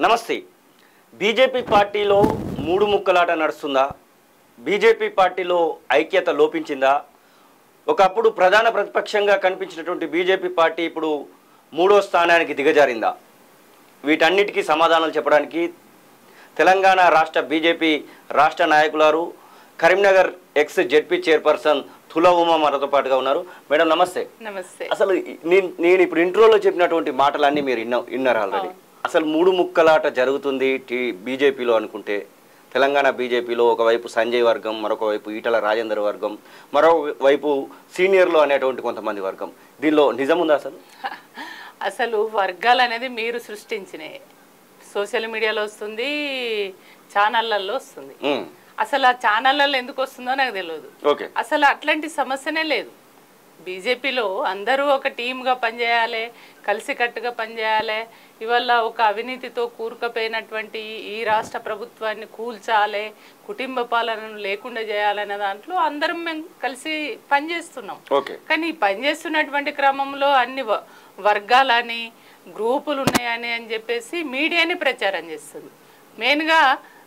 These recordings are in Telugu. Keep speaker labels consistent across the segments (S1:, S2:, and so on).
S1: నమస్తే బీజేపీ పార్టీలో మూడు ముక్కలాట నడుస్తుందా బీజేపీ పార్టీలో ఐక్యత లోపించిందా ఒకప్పుడు ప్రధాన ప్రతిపక్షంగా కనిపించినటువంటి బీజేపీ పార్టీ ఇప్పుడు మూడో స్థానానికి దిగజారిందా వీటన్నిటికీ సమాధానాలు చెప్పడానికి తెలంగాణ రాష్ట్ర బీజేపీ రాష్ట్ర నాయకులారు Karimnagar ex ZP chairperson Tula Uma మనతో పాటుగా ఉన్నారు మేడం నమస్తే
S2: నమస్తే
S1: అసలు ఈ- నేను నేను ఇప్పుడు ఇంట్రోలో చెప్పినటువంటి మాటలన్నీ మీరు విన్న విన్నారు ఆల్రెడీ అసలు మూడు ముక్కలాట జరుగుతుంది టీ బీజేపీలో అనుకుంటే తెలంగాణ బీజేపీలో ఒకవైపు సంజయ్ వర్గం మరొక వైపు ఈటల రాజేందర్ వర్గం మరోవైపు సీనియర్లు అనేటువంటి కొంతమంది వర్గం దీనిలో నిజం ఉందా అసలు
S2: అసలు వర్గాలు అనేది మీరు సృష్టించినవి సోషల్ మీడియాలో వస్తుంది ఛానళ్ళల్లో వస్తుంది
S1: ఉమ్,
S2: అసలు ఆ ఛానళ్ళల్లో ఎందుకు వస్తుందో నాకు తెలియదు
S1: ఓకే
S2: అసలు అట్లాంటి సమస్యనే లేదు బీజేపీలో అందరూ ఒక టీమ్గా పనిచేయాలి కలిసికట్టుగా పనిచేయాలి ఇవల్ల ఒక అవినీతితో కూరుకుపోయినటువంటి ఈ రాష్ట్ర ప్రభుత్వాన్ని కూల్చాలి కుటుంబ పాలనను లేకుండా చేయాలనే దాంట్లో అందరం మేము కలిసి పనిచేస్తున్నాం
S1: ఓకే
S2: కానీ ఈ పనిచేస్తున్నటువంటి క్రమంలో అన్ని వ- వర్గాలని గ్రూపులు ఉన్నాయని అని చెప్పేసి మీడియాని ప్రచారం చేస్తుంది మెయిన్గా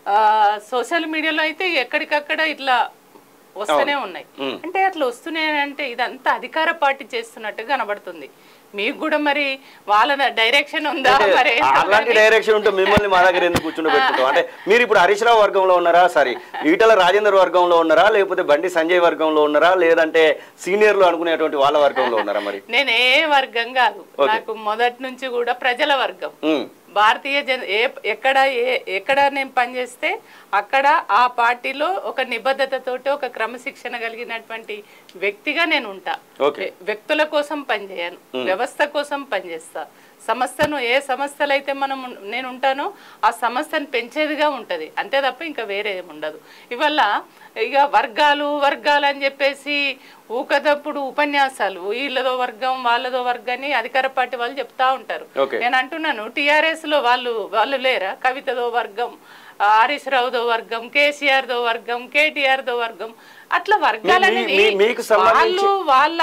S2: సోషల్ మీడియాలో అయితే ఎక్కడికక్కడ ఇట్లా వస్తూనే ఉన్నాయి అంటే అట్లా వస్తున్నాయి అంటే ఇదంతా అధికార పార్టీ చేస్తున్నట్టు కనబడుతుంది మీకు కూడా మరి వాళ్ళ డైరెక్షన్ ఉందా మరి
S1: అలాంటి డైరెక్షన్ ఉంటే మిమ్మల్ని మా దగ్గర ఎందుకు కూర్చుండబెట్టుకుంటాం అంటే మీరు ఇప్పుడు హరీష్ రావు వర్గంలో ఉన్నారా సారీ ఈటల రాజేందర్ వర్గంలో ఉన్నారా లేకపోతే బండి సంజయ్ వర్గంలో ఉన్నారా లేదంటే సీనియర్లు అనుకునేటువంటి వాళ్ళ వర్గంలో ఉన్నారా మరి
S2: నేను ఏ వర్గం కాదు నాకు మొదటి నుంచి కూడా ప్రజల వర్గం
S1: ఉమ్,
S2: భారతీయ జన ఏ ఎక్కడ ఏ ఎక్కడ నేను పనిచేస్తే అక్కడ ఆ పార్టీలో ఒక నిబద్ధతతోటి ఒక క్రమశిక్షణ కలిగినటువంటి వ్యక్తిగా నేను ఉంటా
S1: ఓకే
S2: వ్య- వ్యక్తుల కోసం పనిచేయను వ్యవస్థ కోసం పనిచేస్తా సంస్థను ఏ సంస్థలు అయితే మనం ఉన్- నేను ఉంటానో ఆ సంస్థను పెంచేదిగా ఉంటది అంతే తప్ప ఇంకా వేరే ఏమి ఉండదు ఇవల్ల ఇక వర్గాలు వర్గాలు అని చెప్పేసి ఊకదప్పుడు ఉపన్యాసాలు వీళ్ళదో వర్గం వాళ్ళదో వర్గం అని అధికార పార్టీ వాళ్ళు చెప్తా ఉంటారు
S1: ఓకే
S2: నేను అంటున్నాను టిఆర్ఎస్ లో వాళ్ళు వాళ్ళు లేరా కవితదో వర్గం ఆ, హరీష్ రావుదో వర్గం కేసీఆర్ దో వర్గం కేటీఆర్ దో వర్గం అట్లా వర్గాలు
S1: మీ-
S2: అనేది
S1: మీ- మీకు సంబంధించి-
S2: వాళ్ళు వాళ్ళ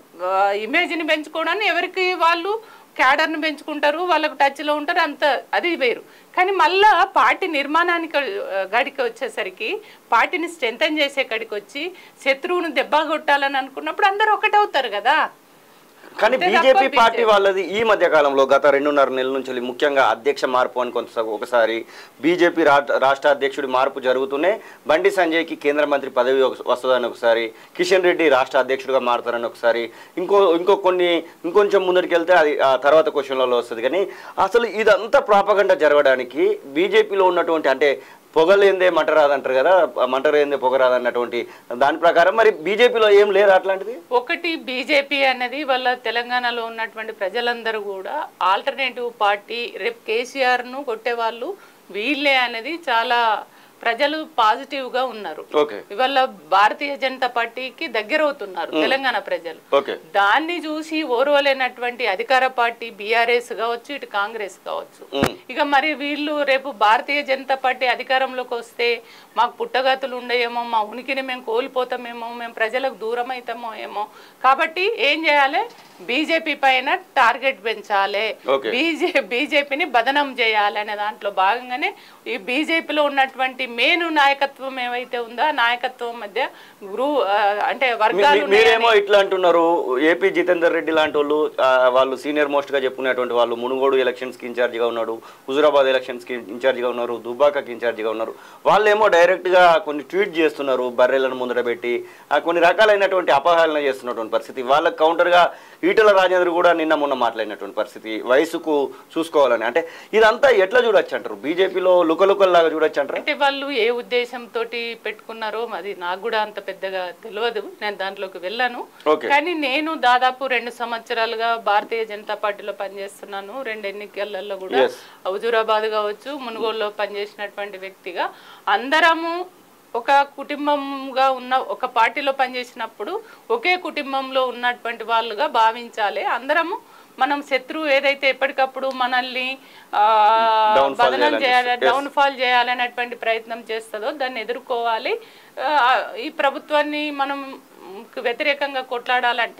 S2: ఇమేజ్ ని పెంచుకోవడానికి ఎవరికి వాళ్ళు క్యాడర్ ని పెంచుకుంటారు వాళ్ళకు టచ్ లో ఉంటారు అంత అది వేరు కానీ మళ్ళా పార్టీ నిర్మాణానికి ఆ, గడికి వచ్చేసరికి పార్టీని స్ట్రెంథన్ చేసే కాడికి వచ్చి శత్రువును దెబ్బ కొట్టాలని అనుకున్నప్పుడు అందరూ ఒకటవుతారు కదా
S1: కానీ
S2: అంతే తప్ప
S1: బీజేపీ
S2: BJP
S1: పార్టీ వాళ్ళది ఈ మధ్య కాలంలో గత రెండున్నర నెలల నుంచి ముఖ్యంగా అధ్యక్ష మార్పు అని కొంత ఒకసారి బీజేపీ రాష్ట్ర అధ్యక్షుడి మార్పు జరుగుతూనే బండి సంజయ్కి కేంద్ర మంత్రి పదవి ఒక- వస్తుందని ఒకసారి కిషన్ రెడ్డి రాష్ట్ర అధ్యక్షుడిగా మారుతారని ఒకసారి ఇంకో ఇంకో కొన్ని ఇంకొంచెం ముందరికి వెళ్తే అది ఆ తర్వాత క్వశ్చన్లలో వస్తుంది కానీ అసలు ఇదంతా ప్రాపగండ జరగడానికి బీజేపీలో ఉన్నటువంటి అంటే పొగలేందే మంట రాదంటారు కదా మంట లేందే పొగ రాదన్నటువంటి దాని ప్రకారం మరి బీజేపీలో ఏం లేదు అట్లాంటిది
S2: ఒకటి బీజేపీ అనేది వాళ్ళ తెలంగాణలో ఉన్నటువంటి ప్రజలందరూ కూడా ఆల్టర్నేటివ్ పార్టీ రేపు కేసీఆర్ ను కొట్టేవాళ్ళు వీళ్ళే అనేది చాలా ప్రజలు పాజిటివ్ గా ఉన్నారు
S1: ఓకే
S2: ఇవాళ భారతీయ జనతా పార్టీకి దగ్గర అవుతున్నారు తెలంగాణ ప్రజలు
S1: ఓకే
S2: దాన్ని చూసి ఓర్వలేనటువంటి అధికార పార్టీ బీఆర్ఎస్ కావచ్చు ఇటు కాంగ్రెస్ కావచ్చు
S1: ఉమ్.
S2: ఇక మరి వీళ్ళు రేపు భారతీయ జనతా పార్టీ అధికారంలోకి వస్తే మాకు పుట్టగతులు ఉండయేమో మా ఉనికిని మేము కోల్పోతామేమో మేము ప్రజలకు దూరం అవుతామో ఏమో కాబట్టి ఏం చేయాలి బీజేపీ పైన టార్గెట్ పెంచాలి
S1: ఓకే.
S2: బీజే బీజేపీని బదనం చేయాలి అనే దాంట్లో భాగంగానే ఈ బీజేపీలో ఉన్నటువంటి మేను నాయకత్వం ఏవైతే ఉందో ఆ నాయకత్వం మధ్య గ్రూ ఆ, అంటే వర్గాలు
S1: మీ- మీరేమో ఇట్లా అంటున్నారు ఏపీ జితేందర్ రెడ్డి లాంటి వాళ్ళు ఆ, వాళ్ళు సీనియర్ మోస్ట్ గా చెప్పుకునేటువంటి వాళ్ళు మునుగోడు ఎలక్షన్స్ కి ఇన్ఛార్జ్ గా ఉన్నాడు హుజురాబాద్ ఎలక్షన్స్ కి ఇన్ఛార్జ్ గా ఉన్నారు దుబాకకి ఇన్ఛార్జ్ గా ఉన్నారు వాళ్ళేమో డైరెక్ట్ గా కొన్ని ట్వీట్ చేస్తున్నారు బర్రెలను ముందర పెట్టి ఆ, కొన్ని రకాలైనటువంటి అపహేళన చేస్తున్నటువంటి పరిస్థితి వాళ్ళకి కౌంటర్ గా ఈటల రాజేంద్ర కూడా నిన్న మొన్న మాట్లాడినటువంటి పరిస్థితి వయసుకు చూసుకోవాలని అంటే ఇదంతా ఎట్లా చూడొచ్చు అంటారు బీజేపీలో లుకలుకల్లాగా చూడొచ్చు అంటారు
S2: అంటే వాళ్ళు ఏ ఉద్దేశంతో పెట్టుకున్నారో అది నాకు కూడా అంత పెద్దగా తెలియదు నేను దాంట్లోకి వెళ్ళాను
S1: ఓకే
S2: కానీ నేను దాదాపు రెండు సంవత్సరాలుగా భారతీయ జనతా పార్టీలో పనిచేస్తున్నాను రెండు ఎన్నికలలో కూడా
S1: Yes.
S2: హుజూరాబాద్ కావచ్చు మునుగోలులో పనిచేసినటువంటి వ్యక్తిగా అందరము ఒక కుటుంబంగా ఉన్న ఒక పార్టీలో పనిచేసినప్పుడు ఒకే కుటుంబంలో ఉన్నటువంటి వాళ్ళుగా భావించాలి అందరము మనం శత్రువు ఏదైతే ఎప్పటికప్పుడు మనల్ని ఆ,
S1: Downfall
S2: బదనం
S1: చేయాలని
S2: చేయాలి
S1: చూస్తుంది.
S2: డౌన్ ఫాల్ చేయాలనేటువంటి ప్రయత్నం చేస్తుందో దాన్ని ఎదుర్కోవాలి ఆ, ఈ ప్రభుత్వాన్ని మనం వ్యతిరేకంగా కొట్లాడాలంటే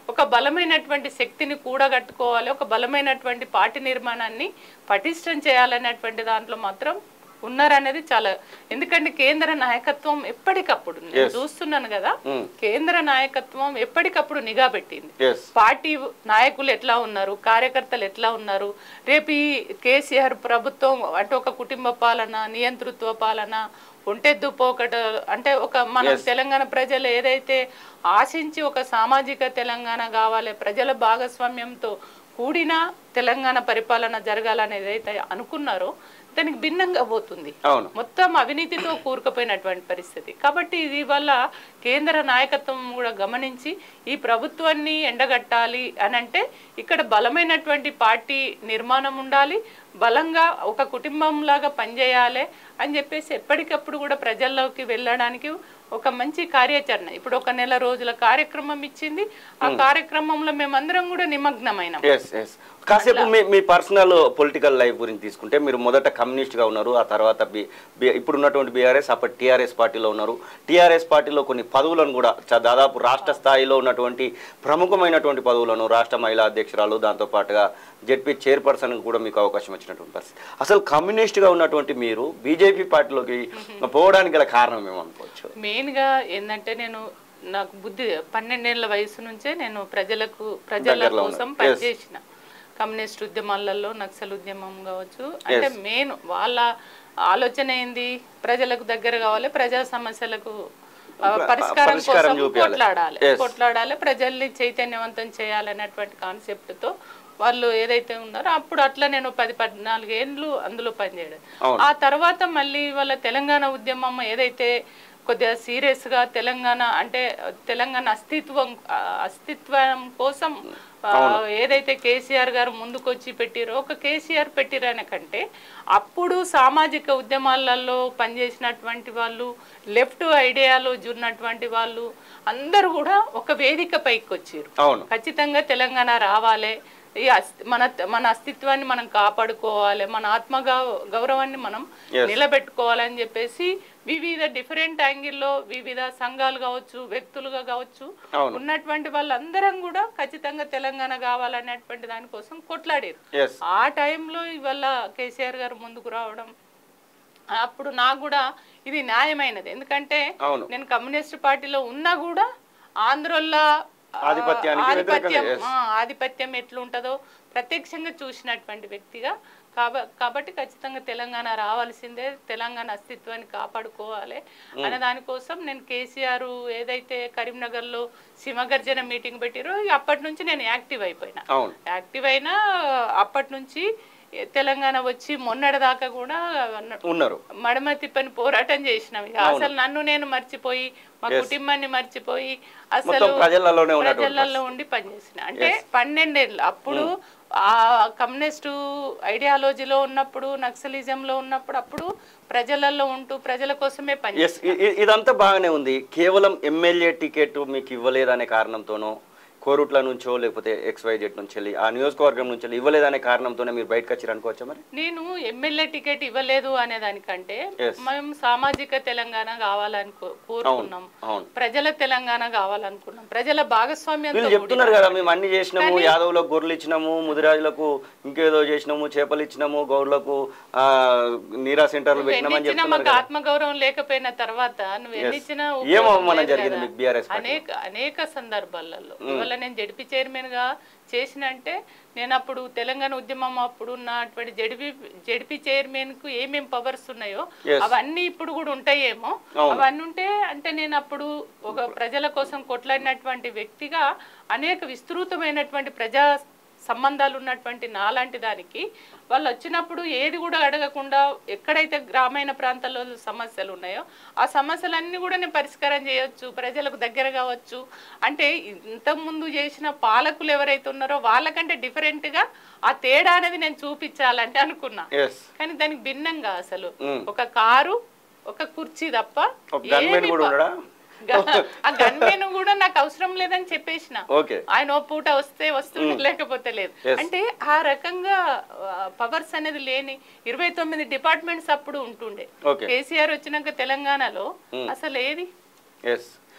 S2: ఒక బలమైనటువంటి శక్తిని కూడగట్టుకోవాలి ఒక బలమైనటువంటి పార్టీ నిర్మాణాన్ని పటిష్టం చేయాలనేటువంటి దాంట్లో మాత్రం ఉన్నారనేది చాలా ఎందుకంటే కేంద్ర నాయకత్వం ఎప్పటికప్పుడు నేను చూస్తున్నాను కదా కేంద్ర నాయకత్వం ఎప్పటికప్పుడు నిఘా పెట్టింది
S1: ఎస్
S2: పార్టీ నాయకులు ఎట్లా ఉన్నారు కార్యకర్తలు ఎట్లా ఉన్నారు రేపు ఈ కేసీఆర్ ప్రభుత్వం అంటే ఒక కుటుంబ పాలన నియంతృత్వ పాలన ఒంటెద్దు పోకట అంటే ఒక మన తెలంగాణ ప్రజలు ఏదైతే ఆశించి ఒక సామాజిక తెలంగాణ కావాలి ప్రజల భాగస్వామ్యంతో కూడిన తెలంగాణ పరిపాలన జరగాలనేది ఏదైతే అనుకున్నారో దానికి భిన్నంగా పోతుంది
S1: అవును
S2: మొత్తం అవినీతితో కూరుకుపోయినటువంటి పరిస్థితి కాబట్టి ఇది వల్ల కేంద్ర నాయకత్వం కూడా గమనించి ఈ ప్రభుత్వాన్ని ఎండగట్టాలి అని అంటే ఇక్కడ బలమైనటువంటి పార్టీ నిర్మాణం ఉండాలి బలంగా ఒక కుటుంబం లాగా పనిచేయాలి అని చెప్పేసి ఎప్పటికప్పుడు కూడా ప్రజల్లోకి వెళ్ళడానికి ఒక మంచి కార్యాచరణ ఇప్పుడు ఒక నెల రోజుల కార్యక్రమం ఇచ్చింది ఆ కార్యక్రమంలో మేమందరం కూడా నిమగ్నమైనాం
S1: ఎస్ ఎస్ కాసేపు మీ మీ పర్సనల్ పొలిటికల్ లైఫ్ గురించి తీసుకుంటే మీరు మొదట కమ్యూనిస్ట్గా ఉన్నారు ఆ తర్వాత బి బి- ఇప్పుడు ఉన్నటువంటి బీఆర్ఎస్ అప్పటి టీఆర్ఎస్ పార్టీలో ఉన్నారు టీఆర్ఎస్ పార్టీలో కొన్ని పదవులను కూడా చ- దాదాపు రాష్ట్ర స్థాయిలో ఉన్నటువంటి ప్రముఖమైనటువంటి పదవులను రాష్ట్ర మహిళా అధ్యక్షురాలు దాంతో పాటుగా జెడ్పీ చైర్పర్సన్ కూడా మీకు అవకాశం వచ్చినటువంటి పరిస్థితి అసలు కమ్యూనిస్ట్గా ఉన్నటువంటి మీరు బీజేపీ పార్టీలోకి పోవడానికి గల కారణం ఏమనుకోవచ్చు
S2: మెయిన్గా ఏంటంటే నేను నాకు బుద్ధి పన్నెండేళ్ల వయసు నుంచే నేను ప్రజలకు ప్రజల
S1: దగ్గరలో
S2: కోసం
S1: ఉన్నారు.
S2: పనిచేసిన కమ్యూనిస్ట్ ఉద్యమాలలో నక్సల్ ఉద్యమం కావచ్చు అంటే మెయిన్ వాళ్ళ ఆలోచన ఏంది ప్రజలకు దగ్గర కావాలి ప్రజా సమస్యలకు ఆ, పరిష్కారం
S1: పరిష్కారం
S2: కోసం
S1: చూపియాలి.
S2: కొట్లాడాలి
S1: Yes.
S2: కొట్లాడాలి ప్రజల్ని చైతన్యవంతం చేయాలనేటువంటి కాన్సెప్ట్తో వాళ్ళు ఏదైతే ఉన్నారో అప్పుడు అట్లా నేను పది పద్నాలుగు ఏళ్ళు అందులో పనిచేయడం
S1: అవును.
S2: ఆ తర్వాత మళ్ళీ వాళ్ళ తెలంగాణ ఉద్యమం ఏదైతే కొద్దిగా సీరియస్గా తెలంగాణ అంటే తెలంగాణ అస్తిత్వం ఆ, అస్తిత్వం కోసం ఆ, ఏదైతే కేసీఆర్ గారు ముందుకొచ్చి పెట్టిరో ఒక కేసీఆర్ పెట్టిరనే కంటే అప్పుడు సామాజిక ఉద్యమాలలో పనిచేసినటువంటి వాళ్ళు లెఫ్ట్ ఐడియాలజీ ఉన్నటువంటి వాళ్ళు అందరూ కూడా ఒక వేదిక పైకి వచ్చారు
S1: అవును
S2: ఖచ్చితంగా తెలంగాణ రావాలి ఈ అస్- మన మన అస్తిత్వాన్ని మనం కాపాడుకోవాలి మన ఆత్మ గౌ- గౌరవాన్ని మనం నిలబెట్టుకోవాలని చెప్పేసి వివిధ డిఫరెంట్ యాంగిల్లో వివిధ సంఘాలు కావచ్చు వ్యక్తులుగా కావచ్చు
S1: అవును.
S2: ఉన్నటువంటి వాళ్ళందరం కూడా ఖచ్చితంగా తెలంగాణ కావాలనేటువంటి దానికోసం కొట్లాడారు
S1: ఎస్
S2: ఆ టైంలో ఇవాళ కేసీఆర్ గారు ముందుకు రావడం అప్పుడు నాకు కూడా ఇది న్యాయమైనది ఎందుకంటే
S1: అవును.
S2: నేను కమ్యూనిస్ట్ పార్టీలో ఉన్నా కూడా ఆంధ్రోల్లా ఆ,
S1: ఆధిపత్యానికి
S2: ఆధిపత్యం
S1: వ్యతిరేకంగా,
S2: ఆ, ఆధిపత్యం ఎట్లుంటుందో ప్రత్యక్షంగా చూసినటువంటి వ్యక్తిగా కాబ కాబట్టి ఖచ్చితంగా తెలంగాణ రావాల్సిందే తెలంగాణ అస్తిత్వాన్ని కాపాడుకోవాలి అనే దానికోసం నేను కేసీఆర్ ఏదైతే కరీంనగర్లో సింహగర్జన మీటింగ్ పెట్టిరో ఇక అప్పటి నుంచి నేను యాక్టివ్ అయిపోయినా
S1: అవును
S2: యాక్టివ్ అయినా అప్పటి నుంచి తెలంగాణ వచ్చి మొన్నటి దాకా కూడా
S1: ఉన్నారు
S2: మడమ తిప్పని పోరాటం చేసినాం ఇక అసలు నన్ను నేను మర్చిపోయి మా కుటుంబాన్ని మర్చిపోయి అసలు
S1: మొత్తం ప్రజలలోనే ఉన్నటువంటి
S2: ప్రజలలో ఉండి పనిచేసిన అంటే పన్నెండేళ్ళు అప్పుడు ఆ కమ్యూనిస్టు ఐడియాలజీలో ఉన్నప్పుడు నక్సలిజంలో ఉన్నప్పుడు అప్పుడు ప్రజలలో ఉంటూ ప్రజల కోసమే పని
S1: ఎస్ ఇదంతా బాగానే ఉంది కేవలం ఎమ్మెల్యే టికెట్ మీకు ఇవ్వలేదనే కారణంతోనో కోరుట్ల నుంచో లేకపోతే ఎక్స్వైజెడ్ నుంచి వెళ్ళి ఆ నియోజకవర్గం నుంచి వెళ్ళి ఇవ్వలేదనే కారణంతోనే మీరు బయటకు వచ్చారు అనుకోవచ్చా మరి
S2: నేను ఎమ్మెల్యే టికెట్ ఇవ్వలేదు అనే దానికంటే
S1: Yes.
S2: మేము సామాజిక తెలంగాణ కావాలని కో- కోరుకున్నాం
S1: అవును
S2: ప్రజల తెలంగాణ కావాలనుకున్నాం ప్రజల భాగస్వామ్యంతో
S1: వీళ్ళు చెప్తున్నారు కదా మేము అన్ని చేసినాము యాదవులకు గొర్రెలు ఇచ్చినాము ముదిరాజులకు ఇంకేదో చేసినాము చేపలు ఇచ్చినాము గౌరులకు ఆ, నీరా సెంటర్లు పెట్టినామని
S2: ఎన్నిచ్చినా
S1: చెప్తున్నారు
S2: మాకు ఆత్మగౌరవం లేకపోయిన తర్వాత నువ్వు ఎన్నిచ్చినా
S1: ఏం
S2: ఉపయోగం
S1: అవమానం
S2: లేదు
S1: జరిగింది
S2: కదా.
S1: మీకు బీఆర్ఎస్
S2: అనేక అనేక సందర్భాలలో ఇవాళ నేను జడిపి చైర్మన్ గా చేసిన అంటే నేను అప్పుడు తెలంగాణ ఉద్యమం అప్పుడు ఉన్నటువంటి జడిపి జడిపి చైర్మన్ కు ఏమేం పవర్స్ ఉన్నాయో
S1: Yes.
S2: అవన్నీ ఇప్పుడు కూడా ఉంటాయేమో అవన్నీ ఉంటే అంటే నేను అప్పుడు ఒక ప్రజల కోసం కొట్లాడినటువంటి వ్యక్తిగా అనేక విస్తృతమైనటువంటి ప్రజా సంబంధాలు ఉన్నటువంటి నాలాంటి దానికి వాళ్ళు వచ్చినప్పుడు ఏది కూడా అడగకుండా ఎక్కడైతే గ్రామీణ ప్రాంతాల్లో సమస్యలు ఉన్నాయో ఆ సమస్యలన్నీ కూడా నేను పరిష్కారం చేయొచ్చు ప్రజలకు దగ్గర కావచ్చు అంటే ఇంతకుముందు చేసిన పాలకులు ఎవరైతే ఉన్నారో వాళ్ళకంటే different గా ఆ తేడా అనేది నేను చూపించాలంటే అనుకున్నా
S1: ఎస్
S2: కానీ దానికి భిన్నంగా అసలు
S1: మ్మ్.
S2: ఒక కారు ఒక కుర్చీ తప్ప
S1: ఒక గన్మెన్
S2: ఏమీ
S1: కూడా
S2: ప-
S1: ఉన్నాడా
S2: గ- ఆ గన్మెన్ కూడా నాకు అవసరం లేదని చెప్పేసిన
S1: ఓకే
S2: ఆయన ఓ పూట వస్తే వస్తుంది లేకపోతే లేదు అంటే ఆ రకంగా పవర్స్ అనేది లేని ఇరవై తొమ్మిది డిపార్ట్మెంట్స్ అప్పుడు ఉంటుండే
S1: ఓకే
S2: కేసీఆర్ వచ్చినాక తెలంగాణలో అసలు ఏది
S1: ఎస్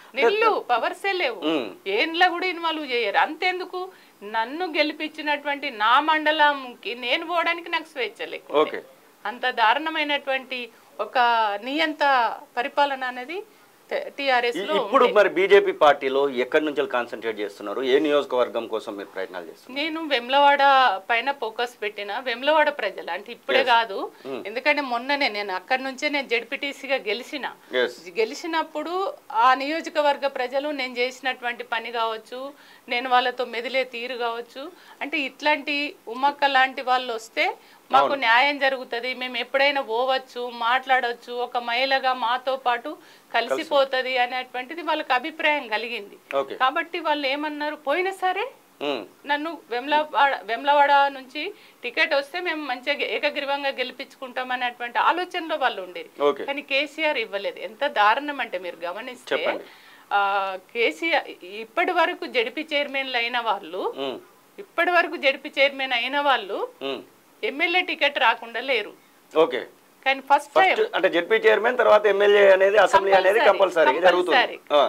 S2: నిల్లు పవర్సే లేవు
S1: ఉమ్.
S2: ఏండ్ల కూడా ఇన్వాల్వ్ చేయరు అంతెందుకు నన్ను గెలిపించినటువంటి నా మండలంకి నేను పోవడానికి నాకు స్వేచ్ఛ లేకుండా
S1: ఓకే
S2: అంత దారుణమైనటువంటి ఒక నియంత పరిపాలన అనేది టిఆర్ఎస్
S1: ఇ-
S2: లో
S1: ఇప్పుడు మరి బీజేపీ పార్టీలో ఎక్కడి నుంచి కాన్సన్ట్రేట్ చేస్తున్నారు ఏ నియోజకవర్గం కోసం మీరు ప్రయత్నాలు చేస్తున్నారు
S2: నేను వెమ్లవాడ పైన ఫోకస్ పెట్టిన వెమ్లవాడ ప్రజలు అంటే ఇప్పుడే కాదు ఎందుకంటే మొన్ననే నేను అక్కడి నుంచే నేను జడ్పీటీసీగా గెలిచిన
S1: ఎస్
S2: గెలిచినప్పుడు ఆ నియోజకవర్గ ప్రజలు నేను చేసినటువంటి పని కావచ్చు నేను వాళ్ళతో మెదిలే తీరు కావచ్చు అంటే ఇట్లాంటి ఉమ్మక్క లాంటి వాళ్ళు వస్తే మాకు న్యాయం జరుగుతుంది మేము ఎప్పుడైనా పోవచ్చు మాట్లాడవచ్చు ఒక మహిళగా మాతో పాటు కలిసిపోతుంది అనేటువంటిది వాళ్ళకి అభిప్రాయం కలిగింది
S1: ఓకే
S2: కాబట్టి వాళ్ళు ఏమన్నారు పోయినా సరే
S1: ఉమ్,
S2: నన్ను వెమ్లవాడ వెమ్లవాడ నుంచి టికెట్ వస్తే మేము మంచిగా ఏకగ్రీవంగా గెలిపించుకుంటాం అనేటువంటి ఆలోచనలో వాళ్ళు ఉండేది
S1: ఓకే
S2: కానీ కేసీఆర్ ఇవ్వలేదు ఎంత దారుణం అంటే మీరు గమనిస్తే
S1: చెప్పండి.
S2: ఆ, కేసీఆర్ ఇప్పటి వరకు జడిపి చైర్మన్లు అయిన వాళ్ళు
S1: ఉమ్,
S2: ఇప్పటి వరకు జడిపి చైర్మన్ అయిన వాళ్ళు
S1: ఉమ్,
S2: ఎమ్మెల్యే టికెట్ రాకుండా లేరు
S1: ఓకే
S2: కానీ ఫస్ట్ టైం
S1: ఫస్ట్ అంటే జెడ్పీ చైర్మన్ తర్వాత ఎమ్మెల్యే అనేది అసెంబ్లీ అనేది కంపల్సరీ జరుగుతుంది ఆ,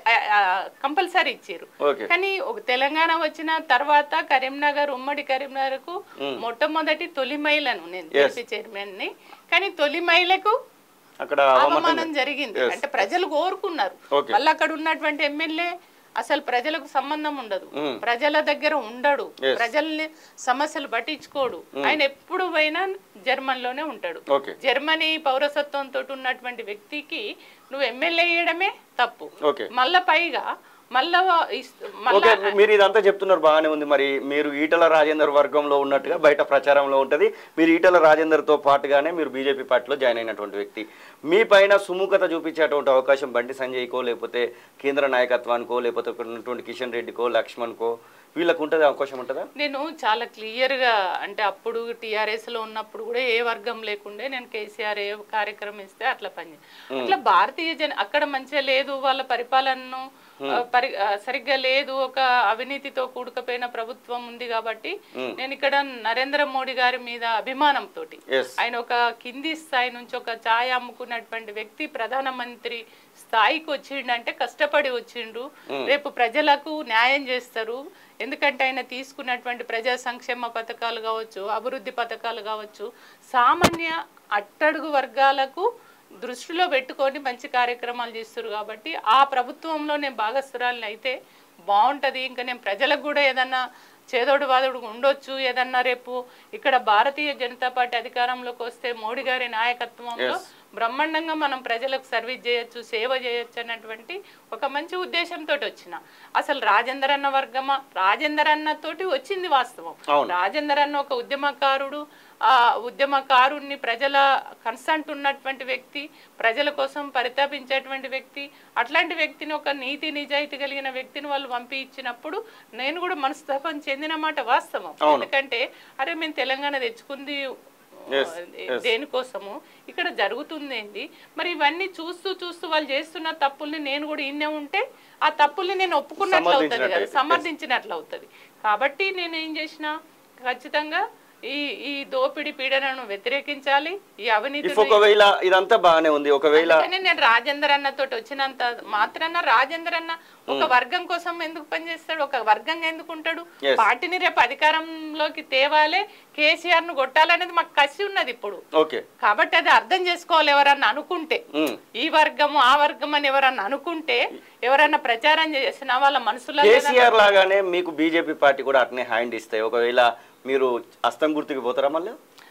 S2: కంపల్సరీ ఇచ్చారు
S1: ఓకే
S2: కానీ ఒక తెలంగాణ వచ్చిన తర్వాత కరీంనగర్ ఉమ్మడి కరీంనగర్ కు మొట్టమొదటి తొలి మహిళను నేను జెడ్పీ చైర్మన్ ని కానీ తొలి మహిళకు
S1: అక్కడ అవమానం
S2: అవమానం జరిగింది అంటే ప్రజలు కోరుకున్నారు
S1: Okay.
S2: మళ్ళీ అక్కడ ఉన్నటువంటి ఎమ్మెల్యే అసలు ప్రజలకు సంబంధం ఉండదు
S1: Mm.
S2: ప్రజల దగ్గర ఉండడు
S1: Yes.
S2: ప్రజల్ని సమస్యలు పట్టించుకోడు ఆయన ఎప్పుడు పోయినా జర్మన్ లోనే ఉంటాడు
S1: ఓకే
S2: జర్మనీ పౌరసత్వంతో ఉన్నటువంటి వ్యక్తికి నువ్వు ఎమ్మెల్యే వేయడమే తప్పు
S1: ఓకే
S2: మళ్ళా పైగా మళ్ళా ఇస్- మళ్ళా
S1: ఓకే మీరు ఇదంతా చెప్తున్నారు బాగానే ఉంది మరి మీరు ఈటల రాజేందర్ వర్గంలో ఉన్నట్టుగా బయట ప్రచారంలో ఉంటుంది మీరు ఈటల రాజేందర్తో పాటుగానే మీరు బీజేపీ పార్టీలో జాయిన్ అయినటువంటి వ్యక్తి మీ పైన సుముఖత చూపించేటువంటి అవకాశం బండి సంజయ్కో లేకపోతే కేంద్ర నాయకత్వానికో లేకపోతే ఇక్కడ ఉన్నటువంటి కిషన్ రెడ్డికో లక్ష్మణ్కో వీళ్ళకు ఉంటుంది అవకాశం ఉంటుందా
S2: నేను చాలా క్లియర్గా అంటే అప్పుడు టీఆర్ఎస్ లో ఉన్నప్పుడు కూడా ఏ వర్గం లేకుండే నేను కేసీఆర్ ఏ కార్యక్రమం ఇస్తే అట్లా పని అట్లా భారతీయ జన అక్కడ మంచిగా లేదు వాళ్ళ పరిపాలనను ఆ, పరి ఆ, సరిగ్గా లేదు ఒక అవినీతితో కూడుకుపోయిన ప్రభుత్వం ఉంది కాబట్టి నేను ఇక్కడ నరేంద్ర మోడీ గారి మీద అభిమానంతో
S1: ఎస్
S2: ఆయన ఒక కింది స్థాయి నుంచి ఒక ఛాయ్ అమ్ముకున్నటువంటి వ్యక్తి ప్రధానమంత్రి స్థాయికి వచ్చిండంటే కష్టపడి వచ్చిండు రేపు ప్రజలకు న్యాయం చేస్తారు ఎందుకంటే ఆయన తీసుకున్నటువంటి ప్రజా సంక్షేమ పథకాలు కావచ్చు అభివృద్ధి పథకాలు కావచ్చు సామాన్య అట్టడుగు వర్గాలకు దృష్టిలో పెట్టుకొని మంచి కార్యక్రమాలు చేస్తారు కాబట్టి ఆ ప్రభుత్వంలో నేను భాగస్థురాలని అయితే బాగుంటది ఇంకా నేను ప్రజలకు కూడా ఏదన్నా చేదోడు వాదోడు ఉండొచ్చు ఏదన్నా రేపు ఇక్కడ భారతీయ జనతా పార్టీ అధికారంలోకి వస్తే మోడీ గారి నాయకత్వంలో బ్రహ్మాండంగా మనం ప్రజలకు సర్వీస్ చేయొచ్చు సేవ చేయొచ్చు అన్నటువంటి ఒక మంచి ఉద్దేశంతో వచ్చిన అసలు రాజేందర్ అన్న వర్గమా రాజేందర్ అన్న తోటి వచ్చింది వాస్తవం
S1: అవును.
S2: రాజేందర్ అన్న ఒక ఉద్యమకారుడు ఆ ఉద్యమకారుణ్ణి ప్రజల కన్సంట్ ఉన్నటువంటి వ్యక్తి ప్రజల కోసం పరితాపించేటువంటి వ్యక్తి అట్లాంటి వ్యక్తిని ఒక నీతి నిజాయితీ కలిగిన వ్యక్తిని వాళ్ళు పంపి ఇచ్చినప్పుడు నేను కూడా మనస్తాపం చెందిన మాట వాస్తవం ఎందుకంటే అరే మేము తెలంగాణ తెచ్చుకుంది
S1: Yes,
S2: ఆ, దేనికోసము ఇక్కడ జరుగుతుంది ఏంటి మరి ఇవన్నీ చూస్తూ చూస్తూ వాళ్ళు చేస్తున్న తప్పుల్ని నేను కూడా ఇన్నే ఉంటే ఆ తప్పుల్ని నేను ఒప్పుకున్నట్లు అవుతుంది కదా
S1: సమర్థించినట్టు
S2: సమర్థించినట్లు అవుతుంది కాబట్టి నేను ఏం చేసిన ఖచ్చితంగా ఈ ఈ దోపిడి పీడనను వ్యతిరేకించాలి ఈ అవినీతి
S1: ఇఫ్ ఒకవేళ ఇదంతా బాగానే ఉంది ఒకవేళ
S2: అందుకని నేను రాజేందర్ అన్న తోటి వచ్చినంత మాత్రాన రాజేందర్ అన్న ఒక వర్గం కోసం ఎందుకు పనిచేస్తాడు ఒక వర్గంగా ఎందుకు ఉంటాడు
S1: Yes.
S2: పార్టీని రేపు అధికారంలోకి తేవాలే కేసీఆర్ ను కొట్టాలనేది మాకు కసి ఉన్నది ఇప్పుడు
S1: ఓకే
S2: కాబట్టి అది అర్థం చేసుకోవాలి ఎవరన్నా అనుకుంటే
S1: ఉమ్.
S2: ఈ వర్గము ఆ వర్గం అని ఎవరన్నా అనుకుంటే ఎవరన్నా ప్రచారం చేసినా వాళ్ళ మనసులో
S1: కేసీఆర్ లాగానే మీకు బీజేపీ పార్టీ కూడా అట్నే హ్యాండ్ ఇస్తాయి ఒకవేళ మీరు అస్తం గుర్తుకి పోతారా మళ్ళీ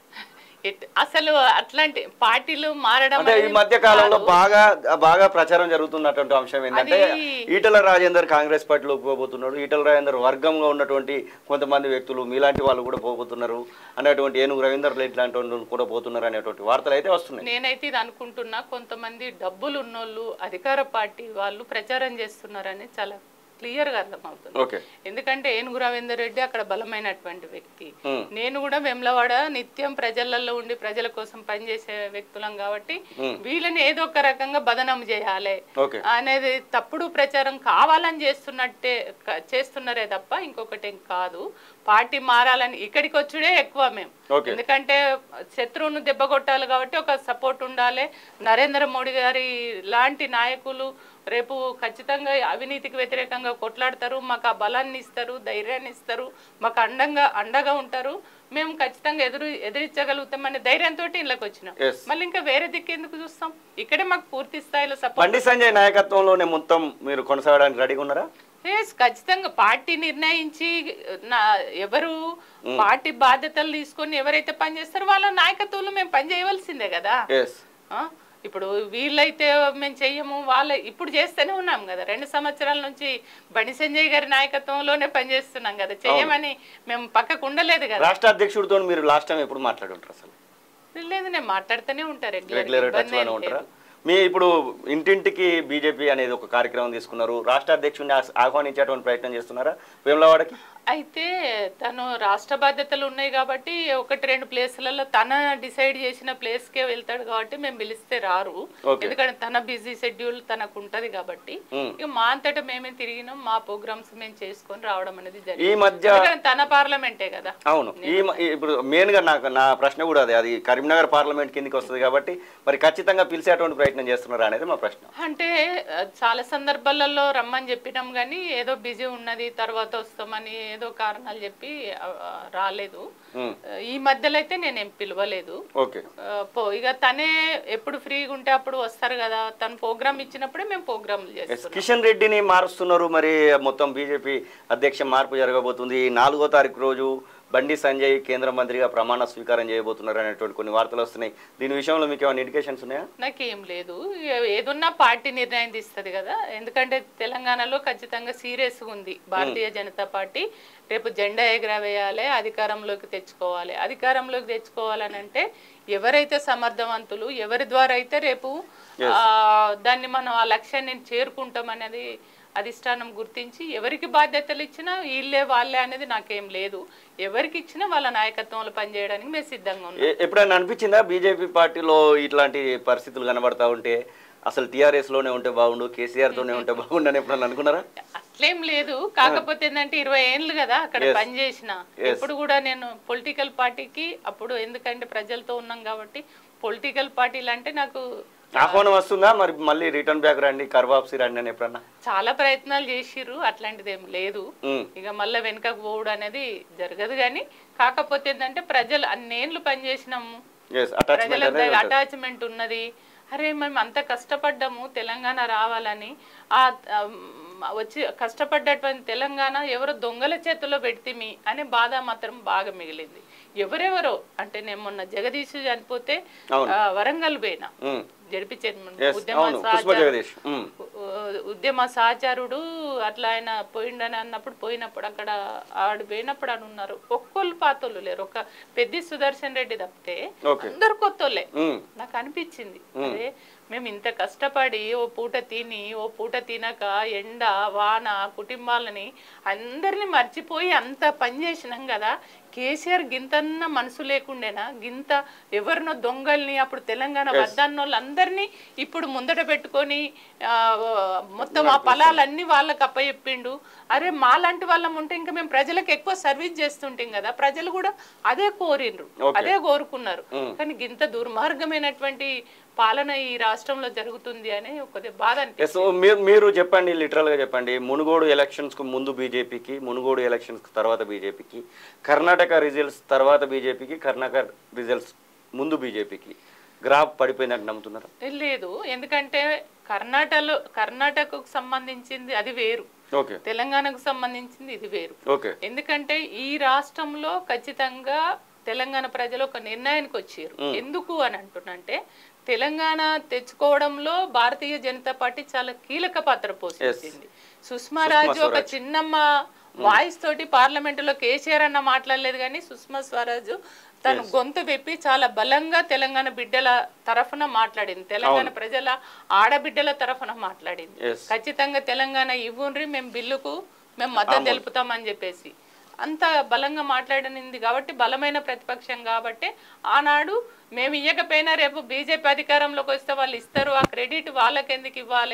S2: ఎట్- అసలు అట్లాంటి పార్టీలు మారడం
S1: అంటే ఈ
S2: అనేది
S1: మధ్య కాలంలో బాగా బాగా ప్రచారం జరుగుతున్నటువంటి అంశం ఏంటంటే
S2: అది-
S1: ఈటల రాజేందర్ కాంగ్రెస్ పార్టీలోకి పోబోతున్నాడు ఈటల రాజేందర్ వర్గంలో ఉన్నటువంటి కొంతమంది వ్యక్తులు మీలాంటి వాళ్ళు కూడా పోబోతున్నారు అనేటువంటి ఏనుగు రవీందర్ ఇట్లాంటి వాళ్ళు కూడా పోతున్నారు అనేటువంటి వార్తలు అయితే వస్తున్నాయి
S2: నేనైతే ఇది అనుకుంటున్నా కొంతమంది డబ్బులు ఉన్నోళ్ళు అధికార పార్టీ వాళ్ళు ప్రచారం చేస్తున్నారని చాలా క్లియర్ గా అర్థమవుతుంది
S1: ఓకే
S2: ఎందుకంటే ఏనుగు రవీందర్ రెడ్డి అక్కడ బలమైనటువంటి వ్యక్తి
S1: Hmm.
S2: నేను కూడా వెమ్లవాడ నిత్యం ప్రజలలో ఉండి ప్రజల కోసం పనిచేసే వ్యక్తులం కాబట్టి వీళ్ళని ఏదో ఒక రకంగా బదనం చేయాలి
S1: ఓకే
S2: అనేది తప్పుడు ప్రచారం కావాలని చేస్తున్నట్టే క- చేస్తున్నారే తప్ప ఇంకొకటి ఏం కాదు పార్టీ మారాలని ఇక్కడికి వచ్చుడే ఎక్కువ మేము
S1: Okay.
S2: ఎందుకంటే శత్రువును దెబ్బ కొట్టాలి కాబట్టి ఒక సపోర్ట్ ఉండాలి నరేంద్ర మోడీ గారి లాంటి నాయకులు రేపు ఖచ్చితంగా అవినీతికి వ్యతిరేకంగా కొట్లాడతారు మాకు ఆ బలాన్ని ఇస్తారు ధైర్యాన్ని ఇస్తారు మాకు అండంగా అండగా ఉంటారు మేము ఖచ్చితంగా ఎదురు ఎదిరించగలుగుతామనే ధైర్యంతో ఇళ్ళకి వచ్చినాం
S1: Yes.
S2: మళ్ళీ ఇంకా వేరే దిక్కు ఎందుకు చూస్తాం ఇక్కడే మాకు పూర్తి స్థాయిలో సపోర్ట్
S1: బండి సంజయ్ నాయకత్వంలోనే మొత్తం మీరు కొనసాగడానికి రెడీగా ఉన్నారా
S2: ఎస్ ఖచ్చితంగా పార్టీ నిర్ణయించి నా ఎవరు పార్టీ బాధ్యతలు తీసుకొని ఎవరైతే పనిచేస్తారో వాళ్ళ నాయకత్వంలో మేము పని చేయవలసిందే కదా
S1: ఎస్
S2: ఆ? ఇప్పుడు వీళ్ళైతే మేము చెయ్యము వాళ్ళ ఇప్పుడు చేస్తూనే ఉన్నాం కదా రెండు సంవత్సరాల నుంచి బండి సంజయ్ గారి నాయకత్వంలోనే పనిచేస్తున్నాం కదా చెయ్యమని మేము పక్కకు ఉండలేదు కదా
S1: రాష్ట్ర అధ్యక్షుడితో మీరు లాస్ట్ టైం ఎప్పుడు మాట్లాడుంటారు అసలు
S2: లేదు నేను మాట్లాడుతూనే ఉంటారు
S1: రెగ్యులర్ టచ్ లోనే ఉంటారా మీ ఇప్పుడు ఇంటింటికి బీజేపీ అనేది ఒక కార్యక్రమం తీసుకున్నారు రాష్ట్ర అధ్యక్షుడిని ఆహ్- ఆహ్వానించేటువంటి ప్రయత్నం చేస్తున్నారా వేములవాడకి
S2: అయితే తను రాష్ట్ర బాధ్యతలు ఉన్నాయి కాబట్టి ఒకటి రెండు ప్లేసులలో తన డిసైడ్ చేసిన ప్లేస్కే వెళ్తాడు కాబట్టి మేము పిలిస్తే రారు
S1: Okay.
S2: ఎందుకంటే తన బిజీ షెడ్యూల్ తనకు ఉంటది కాబట్టి
S1: Hmm.
S2: ఇక మా అంతటా మేమే తిరిగినాం మా ప్రోగ్రామ్స్ మేము చేసుకొని రావడం అనేది
S1: ఈ
S2: జరిగింది
S1: మధ్య
S2: ఎందుకంటే తన పార్లమెంటే కదా
S1: అవును ఈ మ- ఈ- ఇప్పుడు మెయిన్ గా నాకు నా ప్రశ్న కూడా అదే అది కరీంనగర్ పార్లమెంట్ కిందకి వస్తుంది కాబట్టి మరి ఖచ్చితంగా పిలిచేటువంటి ప్రయత్నం చేస్తున్నారా అనేది మా ప్రశ్న
S2: అంటే ఆ, చాలా సందర్భాలలో రమ్మని చెప్పినాం కానీ ఏదో బిజీ ఉన్నది తర్వాత వస్తామని ఏదో కారణాలు చెప్పి ఆ, ఆ, రాలేదు
S1: ఉమ్,
S2: ఆ, ఈ మధ్యలో అయితే నేనేం పిలవలేదు
S1: ఓకే
S2: ఆ, పో ఇక తనే ఎప్పుడు ఫ్రీగా ఉంటే అప్పుడు వస్తారు కదా తను ప్రోగ్రామ్ ఇచ్చినప్పుడే మేము ప్రోగ్రాంలు చేస్తాం
S1: ఎస్ కిషన్ రెడ్డిని మారుస్తున్నారు మరి మొత్తం బీజేపీ అధ్యక్ష మార్పు జరగబోతుంది ఈ నాలుగో తారీఖు రోజు బండి సంజయ్ కేంద్ర మంత్రిగా ప్రమాణ స్వీకారం చేయబోతున్నారు అనేటువంటి కొన్ని వార్తలు వస్తున్నాయి దీని విషయంలో మీకు ఏమైనా ఇండికేషన్స్ ఉన్నాయా
S2: నాకేం లేదు ఏ- ఏదున్నా పార్టీ నిర్ణయం తీస్తుంది కదా ఎందుకంటే తెలంగాణలో ఖచ్చితంగా సీరియస్గా ఉంది భారతీయ జనతా పార్టీ రేపు జెండా ఎగరవేయాలి అధికారంలోకి తెచ్చుకోవాలి అధికారంలోకి తెచ్చుకోవాలని అంటే ఎవరైతే సమర్థవంతులు ఎవరి ద్వారా అయితే రేపు ఆ, దాన్ని మనం ఆ లక్ష్యాన్ని చేరుకుంటాం అనేది అధిష్టానం గుర్తించి ఎవరికి బాధ్యతలు ఇచ్చినా వీళ్ళే వాళ్ళే అనేది నాకేం లేదు ఎవరికి ఇచ్చినా వాళ్ళ నాయకత్వంలో పనిచేయడానికి మేము సిద్ధంగా ఉన్నాం
S1: ఏ- ఎప్పుడైనా అనిపించిందా బీజేపీ పార్టీలో ఇట్లాంటి పరిస్థితులు కనబడతా ఉంటే అసలు టీఆర్ఎస్ లోనే ఉంటే బాగుండు కేసీఆర్ తోనే ఉంటే బాగుండు అని ఎప్పుడన్నా అనుకున్నారా
S2: అట్లేం లేదు కాకపోతే ఏంటంటే ఇరవై ఏళ్ళు కదా అక్కడ పనిచేసిన ఎప్పుడు కూడా నేను పొలిటికల్ పార్టీకి అప్పుడు ఎందుకంటే ప్రజలతో ఉన్నాం కాబట్టి పొలిటికల్ పార్టీలు అంటే నాకు
S1: ఆహ్వానం వస్తుందా మరి మళ్ళీ రిటర్న్ బ్యాక్ రండి కర్వాప్సి రండి అని ఎప్పుడన్నా
S2: చాలా ప్రయత్నాలు చేసిర్రు అట్లాంటిది ఏం లేదు
S1: ఉమ్,
S2: ఇక మళ్ళీ వెనుకకు పోవడం అనేది జరగదు కానీ కాకపోతే ఏంటంటే ప్రజలు అన్నేళ్ళు పనిచేసినాము
S1: yes, attachment
S2: ప్రజల
S1: అనేది ఉంటుంది.
S2: అటాచ్మెంట్ ఉన్నది అరే మేము అంత కష్టపడ్డాము తెలంగాణ రావాలని ఆ ఆ, మ్, వచ్చి కష్టపడ్డటువంటి తెలంగాణ ఎవరో దొంగల చేతుల్లో పెడితిమి అనే బాధ మాత్రం బాగా మిగిలింది ఎవరెవరో అంటే నేను మొన్న జగదీష్ చనిపోతే
S1: అవును.
S2: ఆ, వరంగల్ పోయినా
S1: ఉమ్,
S2: జడిపి చైర్మన్
S1: yes,
S2: ఉద్యమ
S1: అవును పుష్ప
S2: సహచరు-
S1: జగదీష్ ఉమ్,
S2: ఉ- ఉద్యమ సహచరుడు అట్లా ఆయన పోయిండని అన్నప్పుడు పోయినప్పుడు అక్కడ ఆడు పోయినప్పుడు అని ఉన్నారు ఒక్కొళ్ళు పాతోళ్ళు లేరు ఒక పెద్ది సుదర్శన్ రెడ్డి తప్పితే
S1: ఓకే
S2: అందరు కొత్తోళ్ళే
S1: ఉమ్,
S2: నాకు అనిపించింది అరే మేము ఇంత కష్టపడి ఓ పూట తిని ఓ పూట తినక ఎండ వాన కుటుంబాలని అందరిని మర్చిపోయి అంత పని చేసినాం కదా కేసీఆర్ గింతన్న మనసు లేకుండేనా గింత ఎవరినో దొంగల్ని అప్పుడు తెలంగాణ వద్దన్నోళ్ళు అందరినీ ఇప్పుడు ముందట పెట్టుకొని ఆ, మొత్తం ఆ పొలాలన్నీ వాళ్ళకి అప్పచెప్పిండు అరే మాలాంటి వాళ్ళం ఉంటే ఇంకా మేము ప్రజలకు ఎక్కువ సర్వీస్ చేస్తుంటాం కదా ప్రజలు కూడా అదే కోరిండ్రు
S1: Okay.
S2: అదే కోరుకున్నారు కానీ గింత దుర్మార్గమైనటువంటి పాలన ఈ రాష్ట్రంలో జరుగుతుంది అని కొద్దిగా బాధ అనిపిస్తుంది
S1: ఎస్ మీరు మీరు చెప్పండి లిటరల్ గా చెప్పండి మునుగోడు ఎలక్షన్స్ కు ముందు బీజేపీకి మునుగోడు ఎలక్షన్స్ తర్వాత బీజేపీకి కర్ణాటక రిజల్ట్స్ తర్వాత బీజేపీకి కర్ణాటక రిజల్ట్స్ ముందు బీజేపీకి గ్రాఫ్ పడిపోయిందంటే నమ్ముతున్నారా
S2: లేదు ఎందుకంటే కర్ణాటకలో కర్ణాటకకు సంబంధించింది అది వేరు
S1: ఓకే
S2: తెలంగాణకు సంబంధించింది ఇది వేరు
S1: ఓకే
S2: ఎందుకంటే ఈ రాష్ట్రంలో ఖచ్చితంగా తెలంగాణ ప్రజలు ఒక నిర్ణయానికి వచ్చారు ఎందుకు అని అంటున్నంటే తెలంగాణ తెచ్చుకోవడంలో భారతీయ జనతా పార్టీ చాలా కీలక పాత్ర పోషించింది సుష్మా రాజు ఒక చిన్నమ్మ వాయిస్ తోటి పార్లమెంటులో కేసీఆర్ అన్న మాట్లాడలేదు కానీ సుష్మా స్వరాజు తను గొంతు విప్పి చాలా బలంగా తెలంగాణ బిడ్డల తరఫున మాట్లాడింది తెలంగాణ ప్రజల ఆడబిడ్డల తరఫున మాట్లాడింది
S1: ఎస్
S2: ఖచ్చితంగా తెలంగాణ ఇవ్వండ్రి మేము బిల్లుకు మేము మద్దతు తెలుపుతామని చెప్పేసి అంత బలంగా మాట్లాడనింది కాబట్టి బలమైన ప్రతిపక్షం కాబట్టి ఆనాడు మేము ఇవ్వకపోయినా రేపు బీజేపీ అధికారంలోకి వస్తే వాళ్ళు ఇస్తారు ఆ క్రెడిట్ వాళ్ళకి ఎందుకు ఇవ్వాలి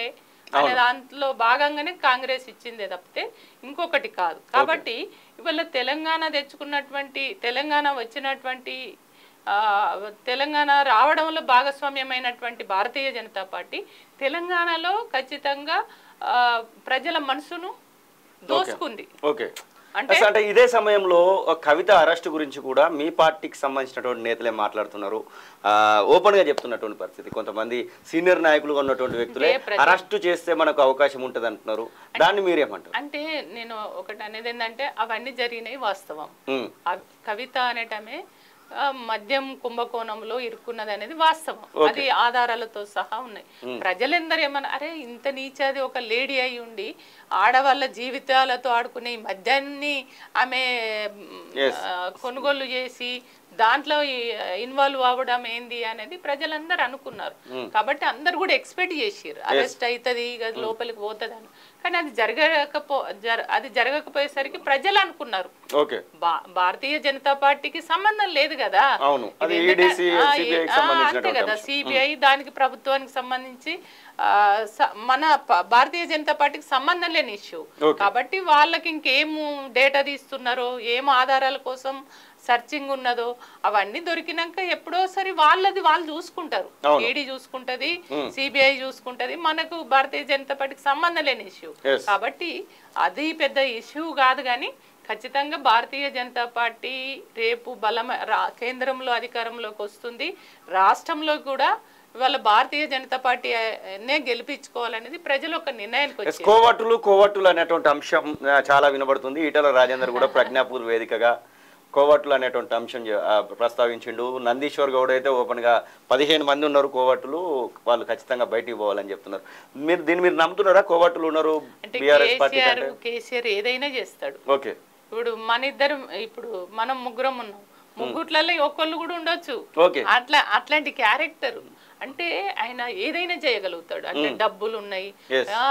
S2: అనే దాంట్లో భాగంగానే కాంగ్రెస్ ఇచ్చిందే తప్పితే ఇంకొకటి కాదు కాబట్టి ఇవాళ తెలంగాణ తెచ్చుకున్నటువంటి తెలంగాణ వచ్చినటువంటి ఆ, తెలంగాణ రావడంలో భాగస్వామ్యమైనటువంటి భారతీయ జనతా పార్టీ తెలంగాణలో ఖచ్చితంగా ఆ, ప్రజల మనసును దోసుకుంది
S1: ఓకే
S2: అంటే
S1: అసలు అంటే ఇదే సమయంలో ఒక కవిత అరెస్ట్ గురించి కూడా మీ పార్టీకి సంబంధించినటువంటి నేతలే మాట్లాడుతున్నారు ఆ, ఓపెన్ గా చెప్తున్నటువంటి పరిస్థితి కొంతమంది సీనియర్ నాయకులుగా ఉన్నటువంటి వ్యక్తులే
S2: ఇదే ప్రజ-
S1: అరెస్ట్ చేస్తే మనకు అవకాశం ఉంటుంది అంటున్నారు దాన్ని మీరేమంటారు
S2: అంటే నేను ఒకటి అనేది ఏంటంటే అవన్నీ జరిగినాయి వాస్తవం
S1: ఉమ్,
S2: ఆ కవిత అనేటమే ఆ, మద్యం కుంభకోణంలో ఇరుక్కున్నది అనేది వాస్తవం అది ఆధారాలతో సహా ఉన్నాయి ప్రజలందరూ ఏమన్నా అరే ఇంత నీచాది ఒక లేడీ అయి ఉండి ఆడవాళ్ళ జీవితాలతో ఆడుకునే ఈ మద్యాన్ని ఆమె మ్,
S1: Yes.
S2: ఆ, కొనుగోలు చేసి దాంట్లో ఇన్వాల్వ్ అవ్వడం ఏంది అనేది ప్రజలందరూ అనుకున్నారు కాబట్టి అందరు కూడా ఎక్స్పెక్ట్ చేసిర్రు అరెస్ట్ అవుతుంది ఇక లోపలికి పోతుంది అని కానీ అది జరగకపో జర అది జరగకపోయేసరికి ప్రజలు అనుకున్నారు
S1: ఓకే
S2: భా- భారతీయ జనతా పార్టీకి సంబంధం లేదు కదా
S1: అవును. అది
S2: ఇది ఏంటంటే-
S1: EDC,
S2: ఆ,
S1: CBI కి
S2: ఆ,
S1: సంబంధించినటువంటి
S2: అంతే కదా
S1: అంశం.
S2: సిబిఐ దానికి ప్రభుత్వానికి సంబంధించి ఆ, స- మన ప- భారతీయ జనతా పార్టీకి సంబంధం లేని ఇష్యూ
S1: Okay.
S2: కాబట్టి వాళ్ళకి ఇంకేం డేటా తీస్తున్నారో ఏం ఆధారాల కోసం సర్చింగ్ ఉన్నదో అవన్నీ దొరికినాక ఎప్పుడో సరి వాళ్ళది వాళ్ళు చూసుకుంటారు
S1: అవును.
S2: ఈడీ చూసుకుంటది సిబిఐ చూసుకుంటది మనకు భారతీయ జనతా పార్టీకి సంబంధం లేని ఇష్యూ
S1: Yes.
S2: కాబట్టి అది పెద్ద ఇష్యూ కాదు కానీ ఖచ్చితంగా భారతీయ జనతా పార్టీ రేపు బలం రా- కేంద్రంలో అధికారంలోకి వస్తుంది రాష్ట్రంలో కూడా ఇవాళ భారతీయ జనతా పార్టీ నే గెలిపించుకోవాలనేది ప్రజలు ఒక నిర్ణయానికి
S1: ఎస్,
S2: వచ్చారు
S1: కోవట్టులు కోవట్టులు అనేటువంటి అంశం ఆ, చాలా వినబడుతుంది ఈటల రాజేందర్ కూడా ప్రజ్ఞాపూర్ వేదికగా కోవట్లు అనేటువంటి అంశం చె- ఆ, ప్రస్తావించిండు నందీశ్వర్ గౌడ్ అయితే ఓపెన్ గా పదిహేను మంది ఉన్నారు కోవట్టులు వాళ్ళు ఖచ్చితంగా బయటికి పోవాలని చెప్తున్నారు మీరు దీన్ని మీరు నమ్ముతున్నారా కోవట్టులు ఉన్నారు
S2: అంటే
S1: బీఆర్ఎస్ పార్టీ
S2: కేసీఆర్
S1: కంటే
S2: కేసీఆర్ ఏదైనా చేస్తాడు
S1: ఓకే
S2: ఇప్పుడు మన ఇద్దరం ఇప్పుడు మనం ముగ్గురం ఉన్నాం ముగ్గుట్లలో ఒక్కళ్ళు కూడా ఉండొచ్చు
S1: ఓకే
S2: అట్లా అట్లాంటి క్యారెక్టర్ అంటే ఆయన ఏదైనా చేయగలుగుతాడు అంటే డబ్బులు ఉన్నాయి
S1: Yes.
S2: ఆ,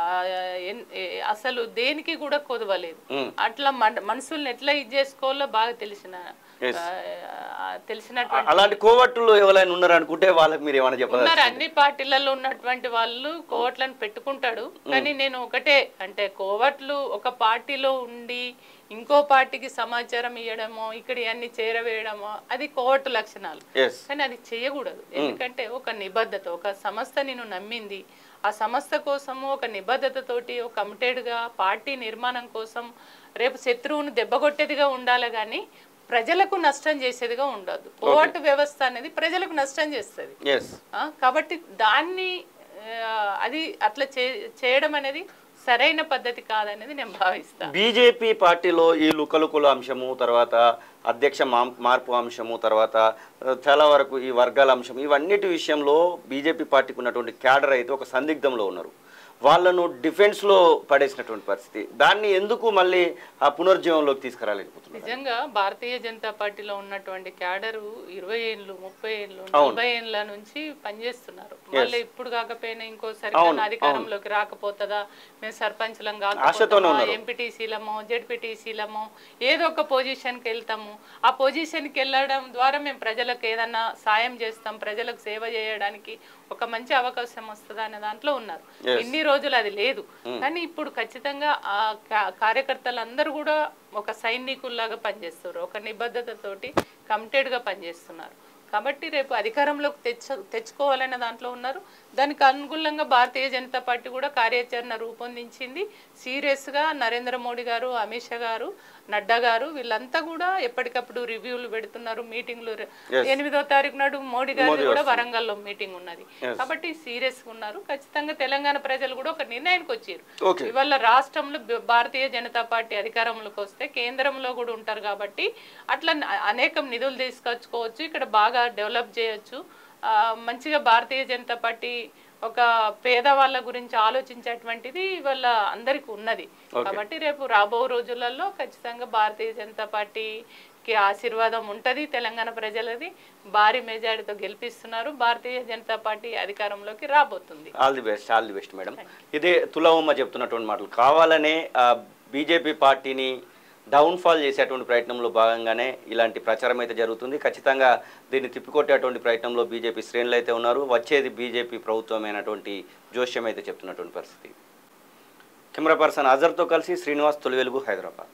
S2: ఎన్- ఏ- అసలు దేనికి కూడా కొదవలేదు
S1: Mm.
S2: అట్లా మన మనుషుల్ని ఎట్లా ఇది చేసుకోవాలో బాగా తెలిసిన
S1: Yes.
S2: ఆ, తెలిసినటువంటి
S1: అలాంటి కోవట్టులు ఎవరైనా ఉన్నారు అనుకుంటే వాళ్ళకి మీరు ఏమైనా చెప్పాలి
S2: ఉన్నారు అన్ని పార్టీలలో ఉన్నటువంటి వాళ్ళు కోవట్లను పెట్టుకుంటాడు కానీ నేను ఒకటే అంటే కోవట్లు ఒక పార్టీలో ఉండి ఇంకో పార్టీకి సమాచారం ఇవ్వడమో ఇక్కడ అన్ని చేరవేయడమో అది కోవట్టు లక్షణాలు
S1: ఎస్
S2: కానీ అది చేయకూడదు ఎందుకంటే ఒక నిబద్ధత ఒక సంస్థ నేను నమ్మింది ఆ సంస్థ కోసము ఒక నిబద్ధతతోటి ఒక కమిటెడ్గా పార్టీ నిర్మాణం కోసం రేపు శత్రువును దెబ్బగొట్టేదిగా ఉండాలి కానీ ప్రజలకు నష్టం చేసేదిగా ఉండదు కోర్టు వ్యవస్థ అనేది ప్రజలకు నష్టం చేస్తుంది
S1: ఎస్
S2: ఆ, కాబట్టి దాన్ని ఆ, అది అట్లా చే- చేయడం అనేది సరైన పద్ధతి కాదనేది నేను భావిస్తాను
S1: బీజేపీ పార్టీలో ఈ లుకలుకుల అంశము తర్వాత అధ్యక్ష మా- మార్పు అంశము తర్వాత ఆ, చాలా వరకు ఈ వర్గాల అంశం ఇవన్నిటి విషయంలో బీజేపీ పార్టీకి ఉన్నటువంటి క్యాడర్ అయితే ఒక సందిగ్ధంలో ఉన్నారు వాళ్ళను డిఫెన్స్లో పడేసినటువంటి పరిస్థితి దాన్ని ఎందుకు మళ్ళీ ఆ పునర్జీవంలోకి తీసుకురాలేకపోతున్నారు
S2: నిజంగా భారతీయ జనతా పార్టీలో ఉన్నటువంటి క్యాడరు ఇరవై ఏళ్ళు ముప్పై ఏళ్ళు నలభై ఏళ్ళ నుంచి పనిచేస్తున్నారు మళ్ళీ ఇప్పుడు కాకపోయినా ఇంకోసారి కన్నా అధికారంలోకి రాకపోతుందా మేము సర్పంచ్లం
S1: ఆశతోనే
S2: కాకపోతే ఎంపీటీసీలమో జెడ్పీటీసీలమో ఏదో ఒక పొజిషన్కి వెళ్తాము ఆ పొజిషన్కి వెళ్ళడం ద్వారా మేము ప్రజలకు ఏదన్నా సాయం చేస్తాం ప్రజలకు సేవ చేయడానికి ఒక మంచి అవకాశం వస్తుందా అనే దాంట్లో ఉన్నారు ఇన్ని రోజులు అది లేదు కానీ ఇప్పుడు ఖచ్చితంగా ఆ కా- కార్యకర్తలందరూ కూడా ఒక సైనికుల్లాగా పనిచేస్తారు ఒక నిబద్ధతతోటి కమిటెడ్గా పనిచేస్తున్నారు కాబట్టి రేపు అధికారంలోకి తెచ్చ తెచ్చుకోవాలనే దాంట్లో ఉన్నారు దానికి అనుగుణంగా భారతీయ జనతా పార్టీ కూడా కార్యాచరణ రూపొందించింది సీరియస్గా నరేంద్ర మోడీ గారు అమిత్ షా గారు నడ్డా గారు వీళ్ళంతా కూడా ఎప్పటికప్పుడు రివ్యూలు పెడుతున్నారు మీటింగ్లు ఎనిమిదో తారీఖు నాడు మోడీ గారు కూడా వరంగల్లో మీటింగ్ ఉన్నది కాబట్టి సీరియస్ గా ఉన్నారు ఖచ్చితంగా తెలంగాణ ప్రజలు కూడా ఒక నిర్ణయానికి వచ్చారు
S1: ఓకే
S2: ఇవాళ రాష్ట్రంలో బ- భారతీయ జనతా పార్టీ అధికారంలోకి వస్తే కేంద్రంలో కూడా ఉంటారు కాబట్టి అట్లా న- అనేకం నిధులు తీసుకొచ్చుకోవచ్చు ఇక్కడ బాగా డెవలప్ చేయొచ్చు ఆ, మంచిగా భారతీయ జనతా పార్టీ ఒక పేదవాళ్ళ గురించి ఆలోచించేటువంటిది ఇవాళ అందరికి ఉన్నది కాబట్టి రేపు రాబో రోజులలో ఖచ్చితంగా భారతీయ జనతా పార్టీకి ఆశీర్వాదం ఉంటది తెలంగాణ ప్రజలది భారీ మెజారిటీతో గెలిపిస్తున్నారు భారతీయ జనతా పార్టీ అధికారంలోకి రాబోతుంది
S1: all the best all the best madam ఇదే తులవమ్మ చెప్తున్నటువంటి మాటలు కావాలనే బీజేపీ పార్టీని డౌన్ఫాల్ చేసేటువంటి ప్రయత్నంలో భాగంగానే ఇలాంటి ప్రచారం అయితే జరుగుతుంది ఖచ్చితంగా దీన్ని తిప్పికొట్టేటువంటి ప్రయత్నంలో బీజేపీ శ్రేణులు అయితే ఉన్నారు వచ్చేది బీజేపీ ప్రభుత్వమైనటువంటి జోష్యం అయితే చెప్తున్నటువంటి పరిస్థితి కెమెరా పర్సన్ అజర్తో కలిసి శ్రీనివాస్ తొలివెలుగు హైదరాబాద్